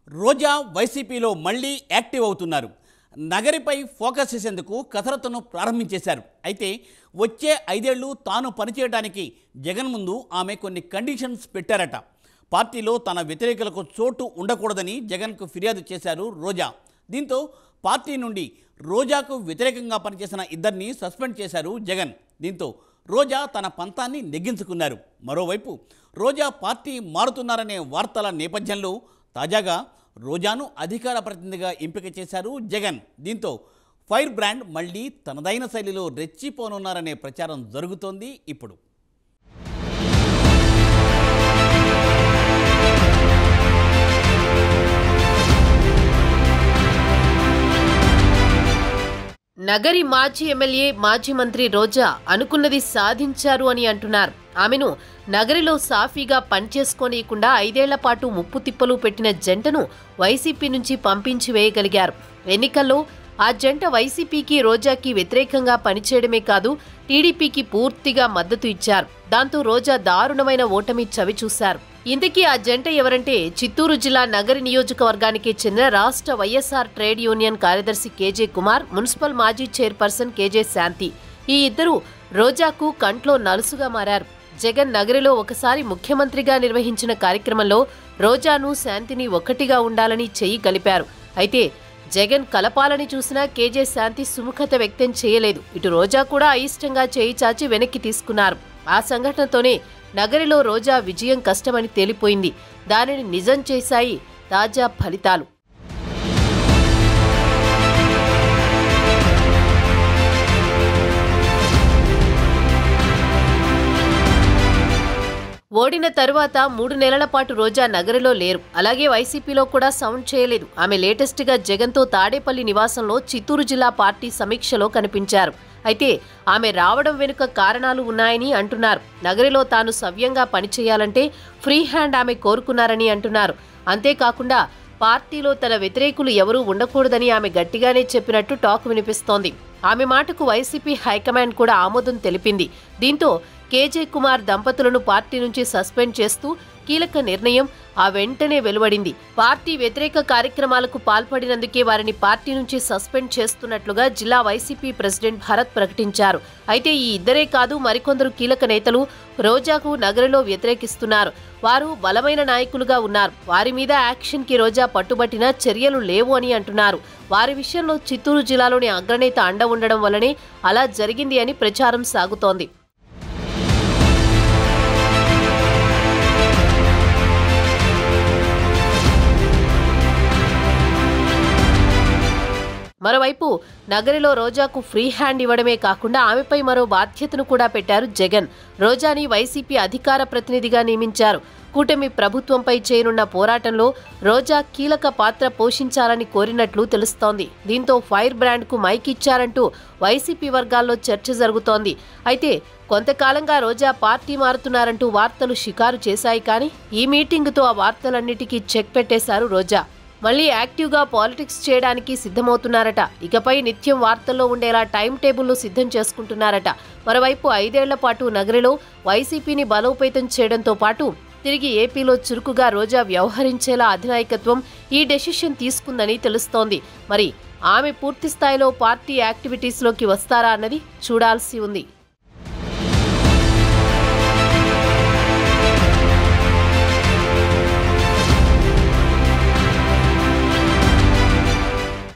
రోజా వైసీపీలో మళ్ళీ యాక్టివ్ అవుతున్నారు నగరిపై ఫోకస్ చేసేందుకు కసరత్తును ప్రారంభించేశారు అయితే వచ్చే ఐదేళ్లు తాను పనిచేయడానికి జగన్ ముందు ఆమె కొన్ని కండిషన్స్ పెట్టారట పార్టీలో తన వ్యతిరేకులకు చోటు ఉండకూడదని జగన్కు ఫిర్యాదు చేశారు రోజా దీంతో పార్టీ నుండి రోజాకు వ్యతిరేకంగా పనిచేసిన ఇద్దరిని సస్పెండ్ చేశారు జగన్ దీంతో రోజా తన పంతాన్ని నెగ్గించుకున్నారు మరోవైపు రోజా పార్టీ మారుతున్నారనే వార్తల నేపథ్యంలో తాజాగా రోజాను అధికార ప్రతినిధిగా ఎంపిక చేశారు జగన్ దీంతో ఫైర్ బ్రాండ్ మళ్ళీ తనదైన శైలిలో రెచ్చిపోనున్నారనే ప్రచారం జరుగుతోంది ఇప్పుడు నగరి మాజీ ఎమ్మెల్యే మాజీ మంత్రి రోజా అనుకున్నది సాధించారు అని అంటున్నారు ఆమెను నగరిలో సాఫీగా పనిచేసుకోనీయకుండా ఐదేళ్ల పాటు ముప్పు తిప్పలు పెట్టిన జంటను వైసీపీ నుంచి పంపించి వేయగలిగారు ఎన్నికల్లో ఆ జంట వైసీపీకి రోజాకి వ్యతిరేకంగా పనిచేయడమే కాదు టీడీపీకి పూర్తిగా మద్దతు ఇచ్చారు దాంతో రోజా దారుణమైన ఓటమి చవిచూశారు ఇంతకీ ఆ జంట ఎవరంటే చిత్తూరు జిల్లా నగరి నియోజకవర్గానికి చెందిన రాష్ట్ర వైఎస్ఆర్ ట్రేడ్ యూనియన్ కార్యదర్శి కేజే కుమార్ మున్సిపల్ మాజీ చైర్పర్సన్ కేజే శాంతి ఈ ఇద్దరు రోజాకు కంట్లో నలుసుగా మారారు జగన్ నగరిలో ఒకసారి ముఖ్యమంత్రిగా నిర్వహించిన కార్యక్రమంలో రోజాను శాంతిని ఒక్కటిగా ఉండాలని చెయ్యి కలిపారు అయితే జగన్ కలపాలని చూసినా కేజే శాంతి సుముఖత వ్యక్తం చేయలేదు ఇటు రోజా కూడా అయిష్టంగా చేయి చాచి వెనక్కి తీసుకున్నారు ఆ సంఘటనతోనే నగరిలో రోజా విజయం కష్టమని తేలిపోయింది దానిని నిజం చేశాయి తాజా ఫలితాలు ఓడిన తరువాత మూడు నెలల పాటు రోజా నగరిలో లేరు అలాగే వైసీపీలో కూడా సౌండ్ చేయలేదు ఆమె లేటెస్ట్ గా జగన్తో తాడేపల్లి నివాసంలో చిత్తూరు జిల్లా పార్టీ సమీక్షలో కనిపించారు అయితే ఆమె రావడం వెనుక కారణాలు ఉన్నాయని అంటున్నారు నగరిలో తాను సవ్యంగా పనిచేయాలంటే ఫ్రీ హ్యాండ్ ఆమె కోరుకున్నారని అంటున్నారు అంతేకాకుండా పార్టీలో తన వ్యతిరేకులు ఎవరూ ఉండకూడదని ఆమె గట్టిగానే చెప్పినట్టు టాక్ వినిపిస్తోంది ఆమె మాటకు వైసీపీ హైకమాండ్ కూడా ఆమోదం తెలిపింది దీంతో కేజే కుమార్ దంపతులను పార్టీ నుంచి సస్పెండ్ చేస్తూ కీలక నిర్ణయం ఆ వెంటనే వెలువడింది పార్టీ వ్యతిరేక కార్యక్రమాలకు పాల్పడినందుకే వారిని పార్టీ నుంచి సస్పెండ్ చేస్తున్నట్లుగా జిల్లా వైసీపీ ప్రెసిడెంట్ భరత్ ప్రకటించారు అయితే ఈ ఇద్దరే కాదు మరికొందరు కీలక నేతలు రోజాకు నగరంలో వ్యతిరేకిస్తున్నారు వారు బలమైన నాయకులుగా ఉన్నారు వారి మీద యాక్షన్ కి రోజా పట్టుబట్టిన చర్యలు లేవు అని అంటున్నారు వారి విషయంలో చిత్తూరు జిల్లాలోని అగ్రనేత అండ ఉండడం వల్లనే అలా జరిగింది అని ప్రచారం సాగుతోంది మరోవైపు నగరిలో రోజాకు ఫ్రీ హ్యాండ్ ఇవ్వడమే కాకుండా ఆమెపై మరో బాధ్యతను కూడా పెట్టారు జగన్ రోజాని వైసీపీ అధికార ప్రతినిధిగా నియమించారు కూటమి ప్రభుత్వంపై చేయనున్న పోరాటంలో రోజా కీలక పాత్ర పోషించాలని కోరినట్లు తెలుస్తోంది దీంతో ఫైర్ బ్రాండ్కు మైక్ ఇచ్చారంటూ వైసీపీ వర్గాల్లో చర్చ జరుగుతోంది అయితే కొంతకాలంగా రోజా పార్టీ మారుతున్నారంటూ వార్తలు షికారు చేశాయి కానీ ఈ మీటింగుతో ఆ వార్తలన్నిటికీ చెక్ పెట్టేశారు రోజా మళ్ళీ యాక్టివ్గా పాలిటిక్స్ చేయడానికి సిద్ధమవుతున్నారట ఇకపై నిత్యం వార్తల్లో ఉండేలా టైం టేబుల్ను సిద్ధం చేసుకుంటున్నారట మరోవైపు ఐదేళ్ల పాటు నగరిలో వైసీపీని బలోపేతం చేయడంతో పాటు తిరిగి ఏపీలో చురుకుగా రోజా వ్యవహరించేలా అధినాయకత్వం ఈ డెసిషన్ తీసుకుందని తెలుస్తోంది మరి ఆమె పూర్తి స్థాయిలో పార్టీ యాక్టివిటీస్లోకి వస్తారా అన్నది చూడాల్సి ఉంది